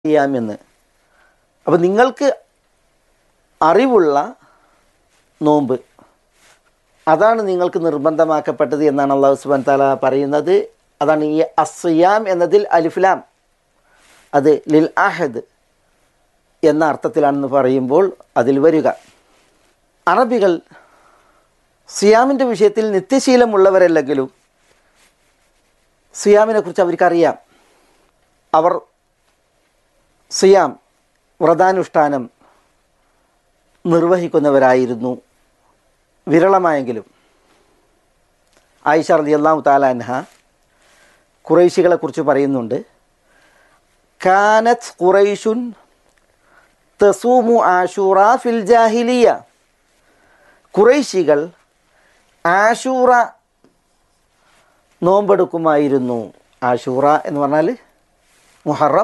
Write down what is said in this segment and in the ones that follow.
ചെയ്യാമെന്ന് അപ്പോൾ നിങ്ങൾക്ക് അറിവുള്ള നോമ്പ് അതാണ് നിങ്ങൾക്ക് നിർബന്ധമാക്കപ്പെട്ടത് എന്നാണ് അള്ളാഹു സുബാൻ താല പറയുന്നത് അതാണ് ഈ അസ്യാം എന്നതിൽ അലിഫ്ലാം അത് ലിൽ അഹദ് എന്ന അർത്ഥത്തിലാണെന്ന് പറയുമ്പോൾ അതിൽ വരിക അറബികൾ സിയാമിൻ്റെ വിഷയത്തിൽ നിത്യശീലമുള്ളവരല്ലെങ്കിലും സിയാമിനെ കുറിച്ച് അവർക്കറിയാം അവർ സിയാം വ്രതാനുഷ്ഠാനം നിർവഹിക്കുന്നവരായിരുന്നു വിരളമായെങ്കിലും ആയിഷ റലി അള്ളാഹു താലാൻഹ കുറേശികളെ കുറിച്ച് പറയുന്നുണ്ട് കാനത്ത് ഖുറൈഷുൻ തസൂമു ആഷൂറ ഫിൽ ജാഹിലിയ കുറേശികൾ ആഷൂറ നോമ്പെടുക്കുമായിരുന്നു ആഷൂറ എന്ന് പറഞ്ഞാൽ മുഹറം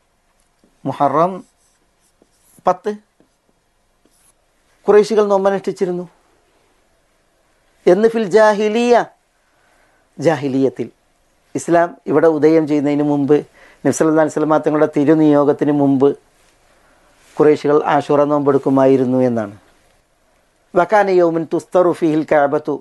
മുഹറം പത്ത് കുറേശികൾ നോമ്പനുഷ്ഠിച്ചിരുന്നു എന്ന് ഫിൽ ജാഹിലിയ ജാഹിലിയത്തിൽ ഇസ്ലാം ഇവിടെ ഉദയം ചെയ്യുന്നതിന് മുമ്പ് നബ്സല്ലാ സ്വലമാ തങ്ങളുടെ തിരുനിയോഗത്തിന് മുമ്പ് കുറേശികൾ ആഷുറ നോമ്പെടുക്കുമായിരുന്നു എന്നാണ് വക്കാന യൗമിൻ തുസ്തറു ഫിഹിൽ കാബത്തു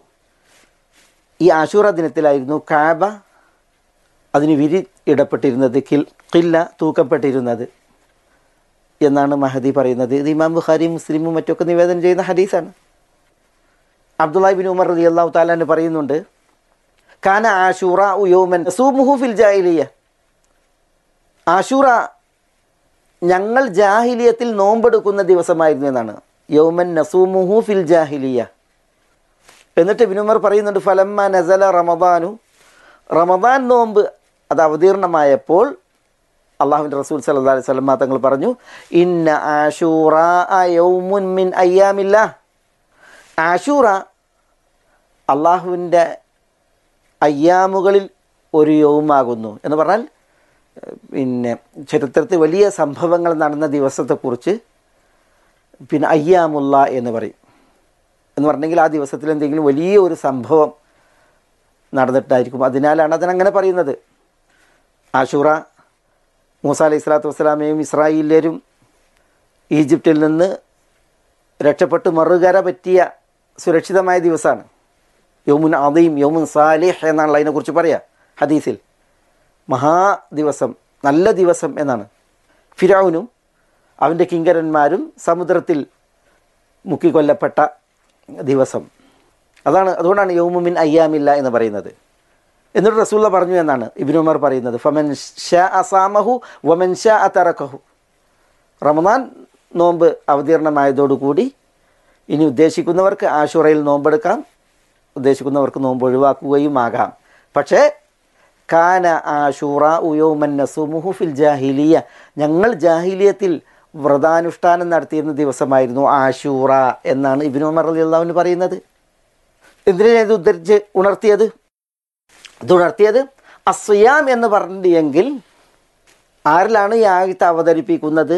ഈ ആഷൂറ ദിനത്തിലായിരുന്നു കാബ അതിന് വിരി ഇടപ്പെട്ടിരുന്നത് കിൽ കില്ല തൂക്കപ്പെട്ടിരുന്നത് എന്നാണ് മഹദി പറയുന്നത് ഇത് ഇമാം ബുഖാരി മുസ്ലിമും മറ്റൊക്കെ നിവേദനം ചെയ്യുന്ന ഹദീസാണ് അബ്ദുല്ലാഹി ബിൻ ഉമർ റതി അള്ളാഹു താലാന് പറയുന്നുണ്ട് കാന ആഷൂറ ഉയോമൻ സൂമുഹു ഫിൽ ജാഹിലിയ ആഷൂറ ഞങ്ങൾ ജാഹിലിയത്തിൽ നോമ്പെടുക്കുന്ന ദിവസമായിരുന്നു എന്നാണ് യൗമൻ നസൂമുഹു ഫിൽ ജാഹിലിയ എന്നിട്ട് ബിനുമർ പറയുന്നുണ്ട് ഫലമ്മ നസല റമദാനു റമദാൻ നോമ്പ് അത് അവതീർണമായപ്പോൾ അള്ളാഹുവിൻ്റെ റസൂൽ സല്ലാ അലൈഹി സ്വലമ തങ്ങൾ പറഞ്ഞു ഇന്ന ആഷൂറ യൗമുൻ മിൻ അയ്യാമില്ല ആഷൂറ അള്ളാഹുവിൻ്റെ അയ്യാമുകളിൽ ഒരു യൗമാകുന്നു എന്ന് പറഞ്ഞാൽ പിന്നെ ചരിത്രത്തിൽ വലിയ സംഭവങ്ങൾ നടന്ന ദിവസത്തെക്കുറിച്ച് പിന്നെ അയ്യാമുള്ള എന്ന് പറയും എന്ന് പറഞ്ഞെങ്കിൽ ആ ദിവസത്തിൽ എന്തെങ്കിലും വലിയ ഒരു സംഭവം നടന്നിട്ടായിരിക്കും അതിനാലാണ് അതിനങ്ങനെ പറയുന്നത് ആഷൂറ മൂസ അലൈഹി സ്വലാത്തു വസ്സലാമയും ഇസ്രായേലരും ഈജിപ്തിൽ നിന്ന് രക്ഷപ്പെട്ട് മറുകര പറ്റിയ സുരക്ഷിതമായ ദിവസമാണ് യോമുൻ അദീം യോമുൻ സാലിഹ് എന്നാണ് അതിനെക്കുറിച്ച് പറയാം ഹദീസിൽ മഹാ ദിവസം നല്ല ദിവസം എന്നാണ് ഫിരാവുനും അവൻ്റെ കിങ്കരന്മാരും സമുദ്രത്തിൽ മുക്കിക്കൊല്ലപ്പെട്ട ദിവസം അതാണ് അതുകൊണ്ടാണ് യൗമുമിൻ അയ്യാമില്ല എന്ന് പറയുന്നത് എന്നിട്ട് റസൂള്ള പറഞ്ഞു എന്നാണ് ഇബിൻ ഉമർ പറയുന്നത് ഫമൻ ഷാ അസാമഹു വമൻ ഷാ അത്തറക്കഹു റമദാൻ നോമ്പ് അവതീർണമായതോടുകൂടി ഇനി ഉദ്ദേശിക്കുന്നവർക്ക് ആഷുറയിൽ നോമ്പെടുക്കാം ഉദ്ദേശിക്കുന്നവർക്ക് നോമ്പ് ഒഴിവാക്കുകയും ആകാം പക്ഷേ കാന ആഷൂറ ഉയോമൻ നസുമുഹു ഫിൽ ജാഹിലിയ ഞങ്ങൾ ജാഹിലിയത്തിൽ വ്രതാനുഷ്ഠാനം നടത്തിയിരുന്ന ദിവസമായിരുന്നു ആഷൂറ എന്നാണ് ഇബിൻ ഉമർ അലി അള്ളാഹുവിന് പറയുന്നത് എന്തിനാണ് ഇത് ഉദ്ധരിച്ച് ഉണർത്തിയത് ഇത് ഉണർത്തിയത് അസ്യാം എന്ന് പറഞ്ഞെങ്കിൽ ആരിലാണ് ഈ ആയത്ത് അവതരിപ്പിക്കുന്നത്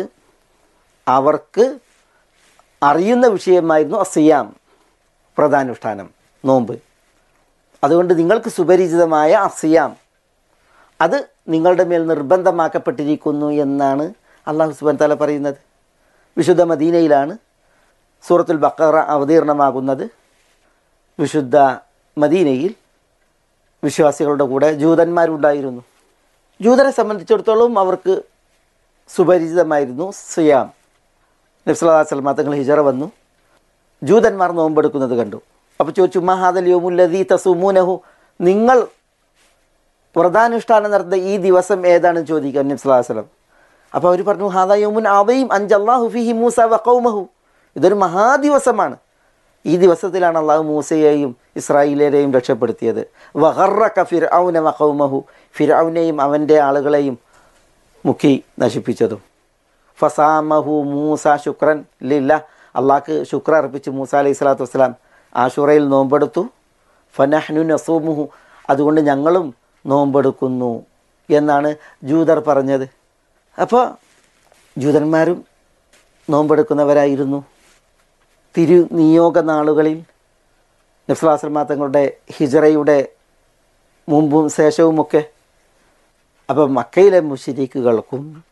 അവർക്ക് അറിയുന്ന വിഷയമായിരുന്നു അസിയാം വ്രതാനുഷ്ഠാനം നോമ്പ് അതുകൊണ്ട് നിങ്ങൾക്ക് സുപരിചിതമായ അസിയാം അത് നിങ്ങളുടെ മേൽ നിർബന്ധമാക്കപ്പെട്ടിരിക്കുന്നു എന്നാണ് അള്ളാഹു സുബാൻ തല പറയുന്നത് വിശുദ്ധ മദീനയിലാണ് സൂറത്തുൽ ബക്കറ അവതീർണമാകുന്നത് വിശുദ്ധ മദീനയിൽ വിശ്വാസികളുടെ കൂടെ ജൂതന്മാരുണ്ടായിരുന്നു ജൂതരെ സംബന്ധിച്ചിടത്തോളം അവർക്ക് സുപരിചിതമായിരുന്നു സിയാം നബ്സലാ സലമാ തങ്ങൾ ഹിജറ വന്നു ജൂതന്മാർ നോമ്പെടുക്കുന്നത് കണ്ടു അപ്പോൾ ചോദിച്ചു മഹാദൽ യോമുല്ലദീ തസുമൂനഹു നിങ്ങൾ വ്രതാനുഷ്ഠാനം നടത്തുന്ന ഈ ദിവസം ഏതാണെന്ന് ചോദിക്കുക നബ്സലാ വസ്ലം അപ്പോൾ അവർ പറഞ്ഞു ഹാദാ യോമുൻ അവയും അഞ്ചല്ലാഹു ഫിഹി മൂസ വഖൗമഹു ഇതൊരു മഹാദിവസമാണ് ഈ ദിവസത്തിലാണ് അള്ളാഹു മൂസയെയും ഇസ്രായേലിയരെയും രക്ഷപ്പെടുത്തിയത് വഹറക്ക ഫിർ ഔന വഖൗമഹു ഫിർഔനെയും അവൻ്റെ ആളുകളെയും മുക്കി നശിപ്പിച്ചതും ഫസാമഹു മൂസ ശുക്രൻ ലില്ല അള്ളാഹ്ക്ക് ശുക്ര അർപ്പിച്ച് മൂസ അലൈഹി സ്വലാത്തു വസ്സലാം ആഷുറയിൽ നോമ്പെടുത്തു ഫനഹ്നു നസൂമുഹു അതുകൊണ്ട് ഞങ്ങളും നോമ്പെടുക്കുന്നു എന്നാണ് ജൂതർ പറഞ്ഞത് അപ്പോൾ ജൂതന്മാരും നോമ്പെടുക്കുന്നവരായിരുന്നു തിരു നിയോഗ നാളുകളിൽ നബ്സലാസ്ലമ തങ്ങളുടെ ഹിജറയുടെ മുമ്പും ശേഷവുമൊക്കെ അപ്പം മക്കയിലെ മുഷിരിക്കുകൾക്കും